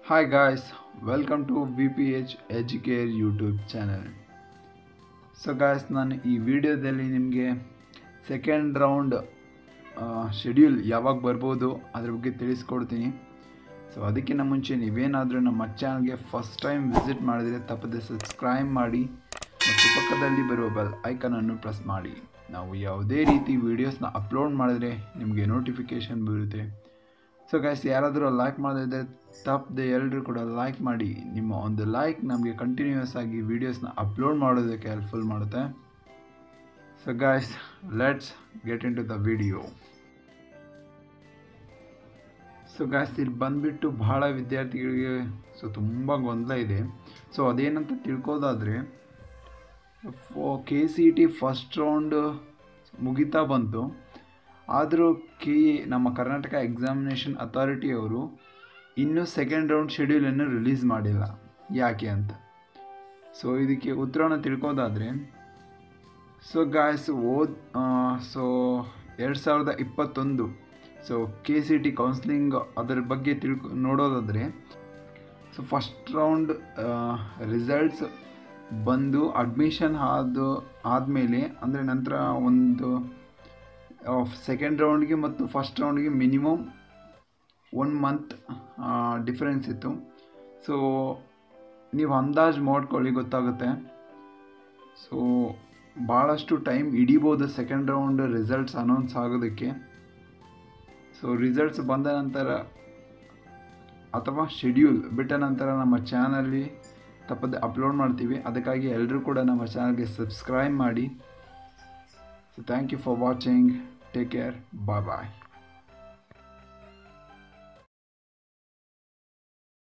Hi guys, welcome to VPH Educare YouTube channel so guys ನಾನು ಈ ವಿಡಿಯೋದಲ್ಲಿ ನಿಮಗೆ ಸೆಕೆಂಡ್ ರೌಂಡ್ ಶೆಡ್ಯೂಲ್ ಯಾವಾಗ ಬರ್ಬೋದು ಅದ್ರ ಬಗ್ಗೆ ತಿಳಿಸ್ಕೊಡ್ತೀನಿ ಸೊ ಅದಕ್ಕಿಂತ ಮುಂಚೆ ನೀವೇನಾದರೂ ನಮ್ಮ ಚಾನಲ್ಗೆ ಫಸ್ಟ್ ಟೈಮ್ ವಿಸಿಟ್ ಮಾಡಿದರೆ ತಪ್ಪದೆ ಸಬ್ಸ್ಕ್ರೈಬ್ ಮಾಡಿ ಮತ್ತು ಪಕ್ಕದಲ್ಲಿ ಬರುವ ಬೆಲ್ ಐಕನನ್ನು ಪ್ರೆಸ್ ಮಾಡಿ ನಾವು ಯಾವುದೇ ರೀತಿ ವೀಡಿಯೋಸ್ನ ಅಪ್ಲೋಡ್ ಮಾಡಿದ್ರೆ ನಿಮಗೆ ನೋಟಿಫಿಕೇಷನ್ ಬರುತ್ತೆ ಸೊ ಗೈಸ್ ಯಾರಾದರೂ ಲೈಕ್ ಮಾಡದಿದ್ದರೆ ತಪ್ಪದೆ ಎಲ್ಲರೂ ಕೂಡ ಲೈಕ್ ಮಾಡಿ ನಿಮ್ಮ ಒಂದು ಲೈಕ್ ನಮಗೆ ಕಂಟಿನ್ಯೂಸ್ ಆಗಿ ವೀಡಿಯೋಸ್ನ ಅಪ್ಲೋಡ್ ಮಾಡೋದಕ್ಕೆ ಹೆಲ್ಪ್ಫುಲ್ ಮಾಡುತ್ತೆ so guys let's get into the video so guys ಇಲ್ಲಿ ಬಂದುಬಿಟ್ಟು ಭಾಳ ವಿದ್ಯಾರ್ಥಿಗಳಿಗೆ ಸೊ ತುಂಬ ಗೊಂದಲ ಇದೆ ಸೊ ಅದೇನಂತ ತಿಳ್ಕೋದಾದರೆ for K C T first round ಮುಗಿತಾ ಬಂತು ಆದರೂ ಕೆ ನಮ್ಮ ಕರ್ನಾಟಕ ಎಕ್ಸಾಮಿನೇಷನ್ ಅಥಾರಿಟಿಯವರು ಇನ್ನೂ ಸೆಕೆಂಡ್ ರೌಂಡ್ ಶೆಡ್ಯೂಲನ್ನು ರಿಲೀಸ್ ಮಾಡಿಲ್ಲ ಯಾಕೆ ಅಂತ ಸೊ ಇದಕ್ಕೆ ಉತ್ತರವನ್ನು ತಿಳ್ಕೋದಾದರೆ ಸೊ ಗಾಯ್ಸ್ ಓದ್ ಸೊ ಎರಡು ಸಾವಿರದ ಇಪ್ಪತ್ತೊಂದು so K C T counselling ಅದರ ಬಗ್ಗೆ ತಿಳ್ಕೊ ನೋಡೋದಾದರೆ ಸೊ ಫಸ್ಟ್ ರೌಂಡ್ ರಿಸಲ್ಟ್ಸ್ ಬಂದು ಅಡ್ಮಿಷನ್ ಆದ ಆದಮೇಲೆ ಅಂದರೆ ನಂತರ ಒಂದು ಸೆಕೆಂಡ್ ರೌಂಡ್ಗೆ ಮತ್ತು ಫಸ್ಟ್ ರೌಂಡ್ಗೆ ಮಿನಿಮಮ್ ಒನ್ ಮಂತ್ ಡಿಫ್ರೆನ್ಸ್ ಇತ್ತು ಸೊ ನೀವು ಅಂದಾಜು ಮಾಡ್ಕೊಳ್ಳಿ ಗೊತ್ತಾಗುತ್ತೆ ಸೊ ಭಾಳಷ್ಟು ಟೈಮ್ ಹಿಡಿಬೋದು ಸೆಕೆಂಡ್ ರೌಂಡ್ ರಿಸಲ್ಟ್ಸ್ ಅನೌನ್ಸ್ ಆಗೋದಕ್ಕೆ ಸೊ ರಿಸಲ್ಟ್ಸ್ ಬಂದ ನಂತರ ಅಥವಾ ಶೆಡ್ಯೂಲ್ ಬಿಟ್ಟ ನಂತರ ನಮ್ಮ ಚಾನಲ್ಲಿ ತಪ್ಪದೆ ಅಪ್ಲೋಡ್ ಮಾಡ್ತೀವಿ ಅದಕ್ಕಾಗಿ ಎಲ್ಲರೂ ಕೂಡ ನಮ್ಮ ಚಾನಲ್ಗೆ ಸಬ್ಸ್ಕ್ರೈಬ್ ಮಾಡಿ so thank you for watching take care bye bye